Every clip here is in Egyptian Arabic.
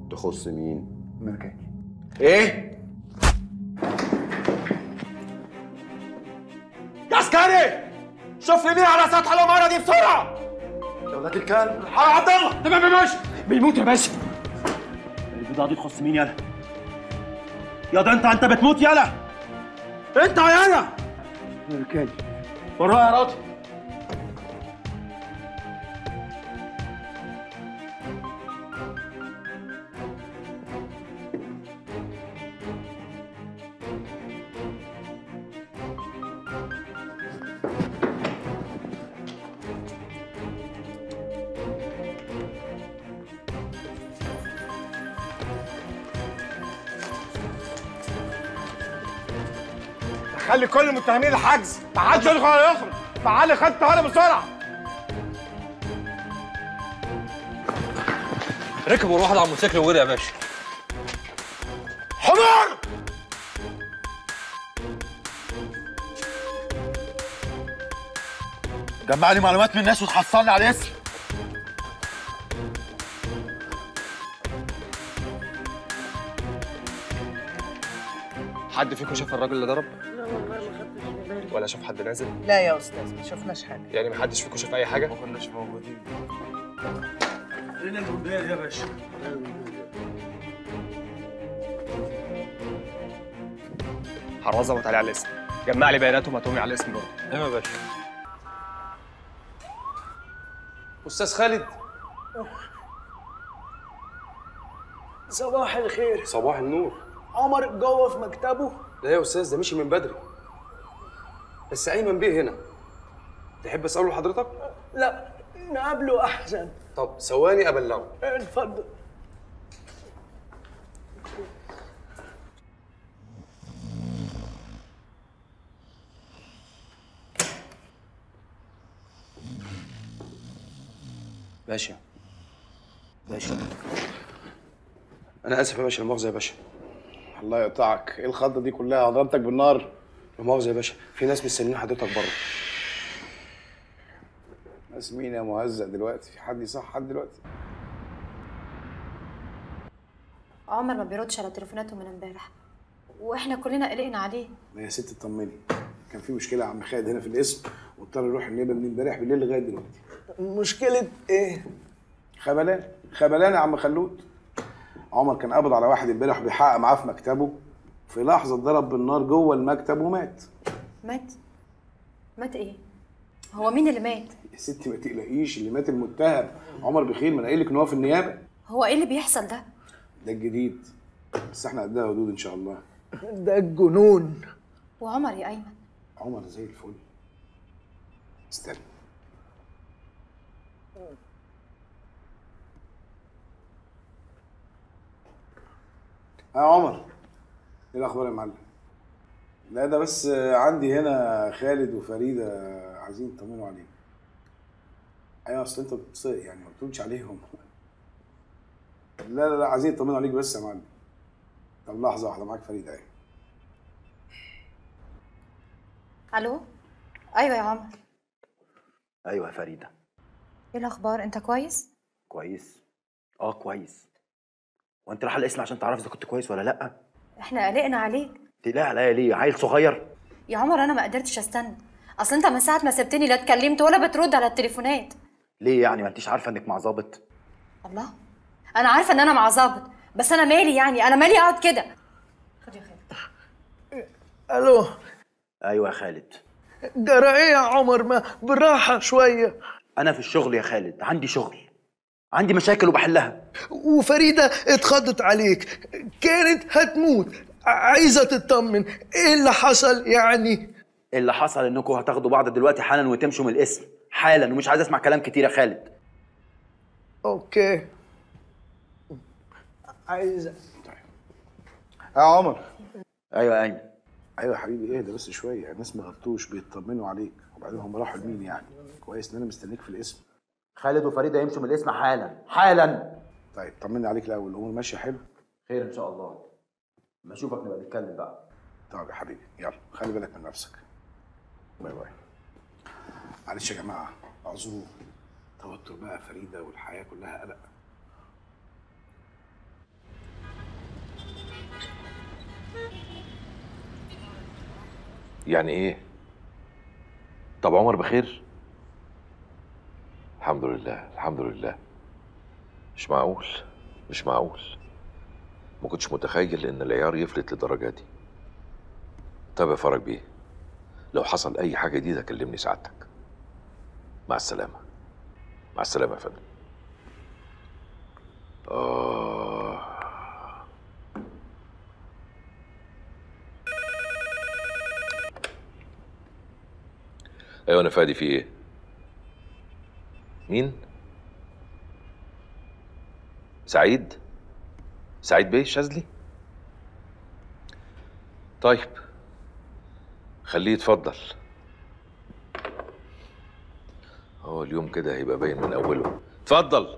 تخص مين مكاني ايه يا عسكري شوف لي مين على سطح العماره دي بسرعه يا ولاد الكلب حار عبد الله تمام يا باشا بيموت يا باشا البضاعة دي تخص مين يالا؟ يا ده انت انت بتموت يالا انت يا انا مكاني ورايا يا راضي خلي كل المتهمين الحجز ما حدش يدخل ولا يخرج تعالي خد الطياره بسرعه ركب وروح على الموتوسيكل ووري يا باشا حمار جمع لي معلومات من الناس وتحصلني على الاسم حد فيكم شاف الراجل اللي ضرب؟ لا والله ما خدتش بالي ولا شاف حد نازل؟ لا يا استاذ ما شفناش حاجه يعني ما حدش فيكم شاف اي حاجه؟ ما كناش موجودين فين الموبايل يا باشا؟ حرازه وتعالي على الاسم جمع لي بياناتهم هتقومي على الاسم برضه ايوه يا باشا استاذ خالد صباح الخير صباح النور عمر جوه في مكتبه لا يا استاذ ده مشي من بدري بس ايمن بيه هنا تحب اساله لحضرتك؟ لا نقابله احسن طب ثواني ابلغه اتفضل باشا باشا انا اسف يا باشا لا مؤاخذه يا باشا الله يقطعك ايه الخضه دي كلها ضربتك بالنار لا مؤاخذه يا باشا في ناس مستنيين حضرتك بره ناس مين يا مهزأ دلوقتي في حد يصح حد دلوقتي عمر ما بيردش على تليفوناته من امبارح واحنا كلنا قلقنا عليه ما يا ست اطمني كان في مشكله يا عم خالد هنا في القسم واضطر يروح النيابه من امبارح بالليل لغايه دلوقتي مشكله ايه خبلان خبلان يا عم خلود عمر كان قابض على واحد امبارح بيحقق معاه في مكتبه في لحظه اتضرب بالنار جوه المكتب ومات مات مات ايه هو مين اللي مات يا ستي ما تقلقيش اللي مات المتهم عمر بخير ما انا قايل لك ان هو في النيابه هو ايه اللي بيحصل ده ده الجديد بس احنا قدها ردود ان شاء الله ده الجنون وعمر يا ايمن عمر زي الفل استنى يا عمر ايه الاخبار يا معلم لا ده بس عندي هنا خالد وفريده عايزين يطمنوا عليك ايوه اصل انت بتص- يعني ما بتقولش عليهم لا لا لا عايزين يطمنوا عليك بس يا معلم طب لحظه واحده معاك فريده اهي الو ايوه يا عمر ايوه يا فريده ايه الاخبار انت كويس كويس اه كويس وانت رايح الاسم عشان تعرف اذا كنت كويس ولا لا احنا قلقنا عليك تقلق عليا ليه عيل صغير يا عمر انا ما قدرتش استنى اصل انت من ساعه ما سبتني لا اتكلمت ولا بترد على التليفونات ليه يعني ما انتيش عارفه انك مع ظابط الله انا عارفه ان انا مع ظابط بس انا مالي يعني انا مالي اقعد كده خد يا خالد الو ايوه يا خالد جرى ايه يا عمر ما بالراحه شويه انا في الشغل يا خالد عندي شغل عندي مشاكل وبحلها وفريده اتخضت عليك كانت هتموت عايزه تطمن ايه اللي حصل يعني اللي حصل انكم هتاخدوا بعض دلوقتي حالا وتمشوا من الاسم حالا ومش عايز اسمع كلام كتير يا خالد اوكي عايزه يا عمر ايوه يا ايمن ايوه يا حبيبي اهدى بس شويه الناس ما غلطوش بيطمنوا عليك وبعدين هم راحوا لمين يعني كويس ان انا مستنيك في الاسم خالد وفريده يمشوا من الاسم حالا حالا طيب طمني عليك الاول الامور ماشيه حلو خير ان شاء الله ما اشوفك نبقى نتكلم بقى طب يا حبيبي يلا خلي بالك من نفسك باي باي معلش يا جماعه اعذروا توتر بقى فريده والحياه كلها قلق يعني ايه طب عمر بخير الحمد لله الحمد لله مش معقول مش معقول ما كنتش متخيل ان العيار يفلت للدرجه دي طب يا فرج بيه لو حصل اي حاجه جديده كلمني سعادتك مع السلامه مع السلامه يا فندم آه ايوه انا فادي في ايه مين سعيد سعيد بيه الشاذلي طيب خليه يتفضل هو اليوم كده هيبقى باين من اوله اتفضل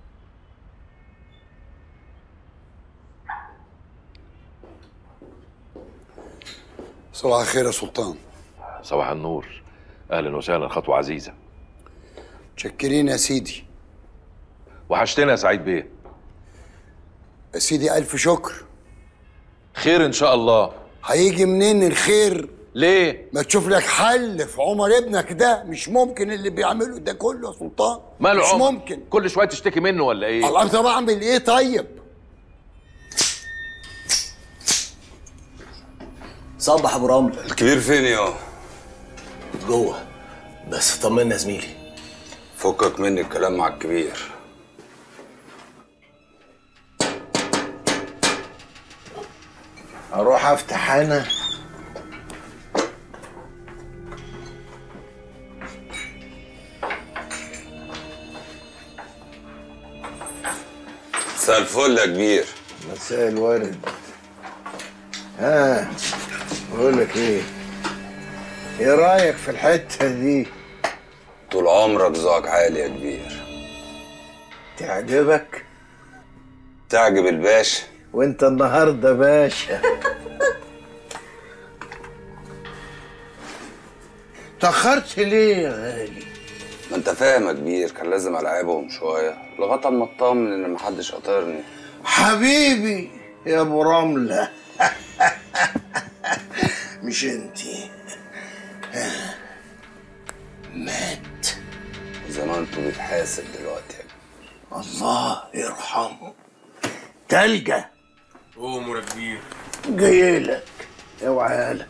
صباح الخير يا سلطان صباح النور اهلا وسهلا خطوه عزيزه متشكرين يا سيدي وحشتنا يا سعيد بيه يا سيدي ألف شكر خير ان شاء الله هيجي منين الخير ليه ما تشوف لك حل في عمر ابنك ده مش ممكن اللي بيعمله ده كله يا سلطان ماله مش عمر؟ ممكن كل شويه تشتكي منه ولا ايه الله طب اعمل ايه طيب صبح ابو رمل الكبير فين يا جوه بس طمنا يا زميلي فكك مني الكلام مع الكبير اروح افتح انا مساء الفل يا كبير مساء الورد ها بقول لك ايه ايه رايك في الحته دي طول عمرك ذوقك عالي يا كبير تعجبك تعجب الباشا وانت النهارده باشا تأخرت ليه يا غالي ما انت فاهم يا كبير كان لازم العبهم شويه لغايه اما اطمن ان محدش قاطرني حبيبي يا ابو رمله مش انتي مات زمانته بيتحاسب دلوقتي يا كبير. الله يرحمه تلجة قوم يا كبير جايلك اوعى لك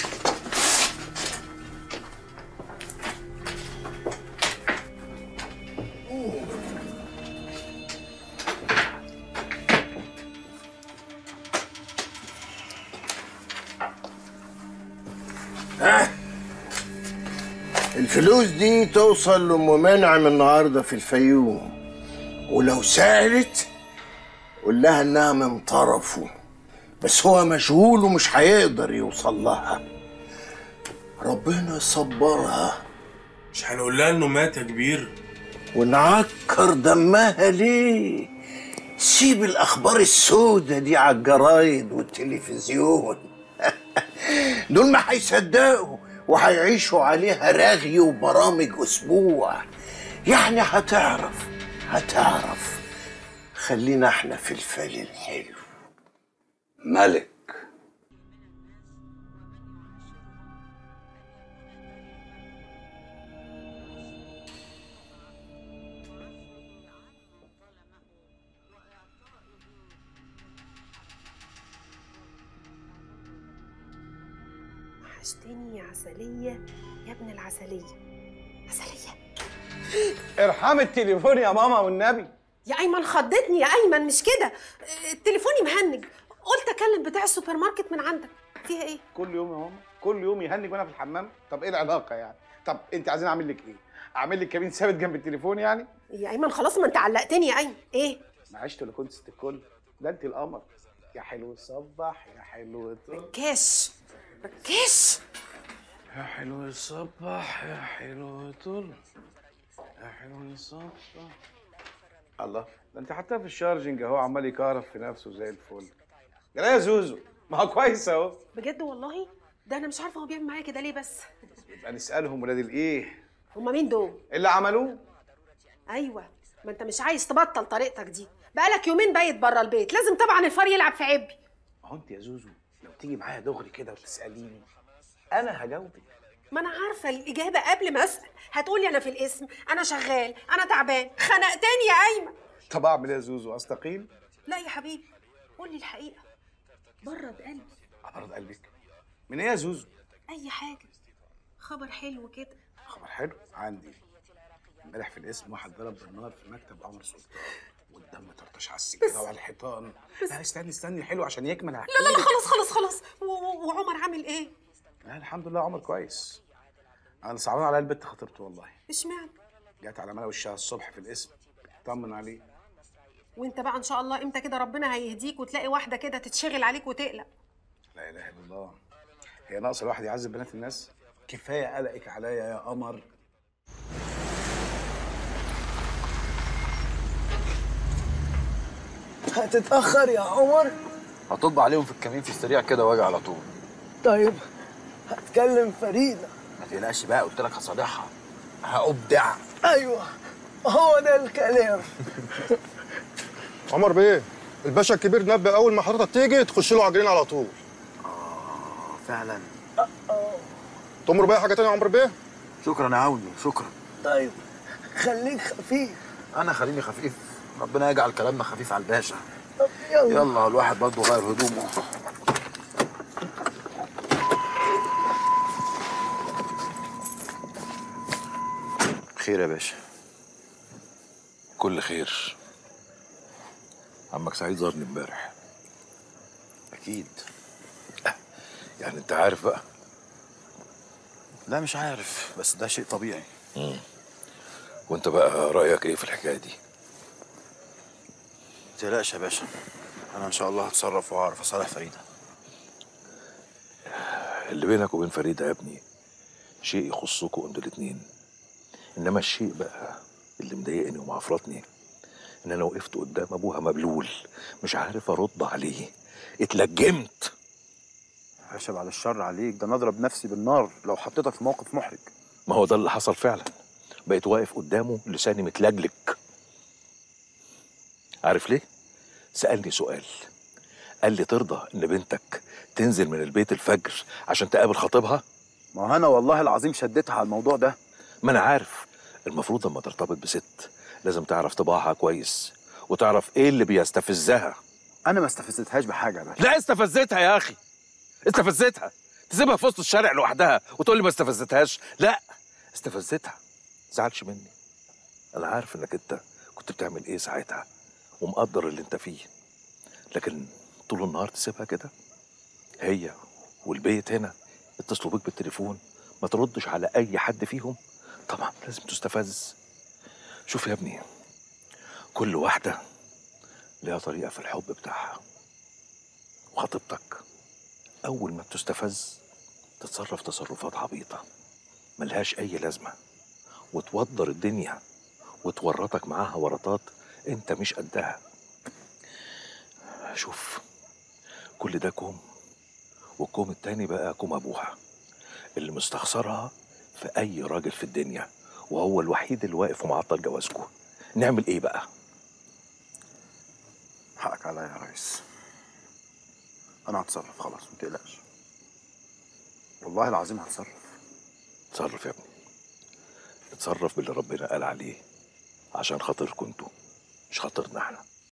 ها الفلوس دي توصل لأم منعم النهارده في الفيوم ولو سألت قول لها انها من طرفه بس هو مشغول ومش هيقدر يوصل لها ربنا يصبرها مش هنقول لها انه مات يا كبير ونعكر دمها ليه سيب الاخبار السودة دي على الجرايد والتلفزيون دول ما هيصدقوا وهيعيشوا عليها رغي وبرامج اسبوع يعني هتعرف هتعرف خلينا احنا في الفال الحلو ملك وحشتني يا عسلية يا ابن العسلية عسلية ارحم التليفون يا ماما والنبي يا أيمن خضتني يا أيمن مش كده تليفوني مهنج قلت أكلم بتاع السوبر ماركت من عندك فيها إيه؟ كل يوم يا ماما كل يوم يهنج وانا في الحمام طب ايه العلاقه يعني طب انت عايزين اعمل لك ايه اعمل لك كابين ثابت جنب التليفون يعني يا أيمن خلاص ما أنت علقتني يا أيمن إيه؟ معيش ولا كنت ست الكل ده انت القمر يا حلو صبح يا حلو طل كاش كاش يا حلو صبح يا حلو طل يا حلو صبح الله ده انت حتى في الشارجنج اهو عمال يكهرب في نفسه زي الفل لا يا زوزو ما هو كويس اهو بجد والله ده أنا مش عارفة هو بيعمل معايا كده ليه بس يبقى نسالهم ولاد الايه هما مين دول؟ اللي عملوه أيوه ما أنت مش عايز تبطل طريقتك دي بقالك يومين بايت بره البيت لازم طبعا الفار يلعب في عبي ما هو انت يا زوزو لو تيجي معايا دغري كده وتساليني انا هجاوبك ما انا عارفه الاجابه قبل ما اسال هتقولي انا في الاسم انا شغال انا تعبان خنقتني يا ايمن طب اعمل ايه يا زوزو استقيل لا يا حبيبي قولي الحقيقه برد قلبي ابرد قلبك من ايه يا زوزو اي حاجه خبر حلو كده خبر حلو عندي امبارح في الاسم واحد ضرب بالنار في مكتب عمر سلطان والدم طرطش على السجاده وعلى الحيطان لا استني استني حلو عشان يكمل لا لا لا خلاص خلاص خلاص و- و- وعمر عامل ايه لا الحمد لله عمر كويس انا صعبان على البت خطيبته والله اشمعنى جت على ملا وشها الصبح في الاسم طمن عليه وانت بقى ان شاء الله امتى كده ربنا هيهديك وتلاقي واحده كده تتشغل عليك وتقلق لا اله الا الله هي ناقصه الواحد يعذب بنات الناس كفايه قلقك عليا يا قمر هتتأخر يا عمر هطب عليهم في الكمين في السريع كده واجي على طول طيب هتكلم فريدة ما تقلقش بقى قلت لك هصالحها هأبدع أيوه هو ده الكلام عمر بيه الباشا الكبير نبه اول ما حضرتك تيجي تخش له عاجلين على طول فعلا تمر بقى حاجه تانية يا عمرو بيه شكرا يا عوني شكرا طيب خليك خفيف انا خليني خفيف ربنا يجعل كلامنا خفيف على الباشا طب يلا يلا الواحد برضه غير هدومه خير يا باشا كل خير عمك سعيد زارني امبارح اكيد يعني انت عارف بقى لا مش عارف بس ده شيء طبيعي مم. وانت بقى رايك ايه في الحكايه دي تقلقش يا باشا انا ان شاء الله هتصرف واعرف اصالح فريده اللي بينك وبين فريده يا ابني شيء يخصكوا انتوا الاتنين انما الشيء بقى اللي مضايقني ومعفرطني ان انا وقفت قدام ابوها مبلول مش عارف ارد عليه اتلجمت باشا بعد الشر عليك ده انا اضرب نفسي بالنار لو حطيتك في موقف محرج ما هو ده اللي حصل فعلا بقيت واقف قدامه لساني متلجلج عارف ليه سألني سؤال قال لي ترضى ان بنتك تنزل من البيت الفجر عشان تقابل خطيبها ما هو انا والله العظيم شديتها على الموضوع ده ما انا عارف المفروض لما ترتبط بست لازم تعرف طباعها كويس وتعرف ايه اللي بيستفزها انا ما استفزتهاش بحاجه يا باشا لا استفزتها يا اخي استفزتها تسيبها في وسط الشارع لوحدها وتقول لي ما استفزتهاش لا استفزتها زعلش مني انا عارف انك انت كنت بتعمل ايه ساعتها ومقدر اللي انت فيه لكن طول النهار تسيبها كده هي والبيت هنا اتصلوا بيك بالتليفون ما تردش على اي حد فيهم طبعا لازم تستفز شوف يا ابني كل واحده ليها طريقه في الحب بتاعها وخطيبتك أول ما بتستفز تتصرف تصرفات عبيطة ملهاش أي لازمة وتوضر الدنيا وتورطك معاها ورطات أنت مش قدها شوف كل ده كوم والكوم التاني بقى كوم أبوها اللي مستخسرها في أي راجل في الدنيا وهو الوحيد اللي واقف ومعطل جوازكم نعمل إيه بقى؟ حقك عليا يا ريس انا هتصرف خلاص ما تقلقش والله العظيم هتصرف اتصرف يا ابني اتصرف باللي ربنا قال عليه عشان خاطركم انتوا مش خاطرنا احنا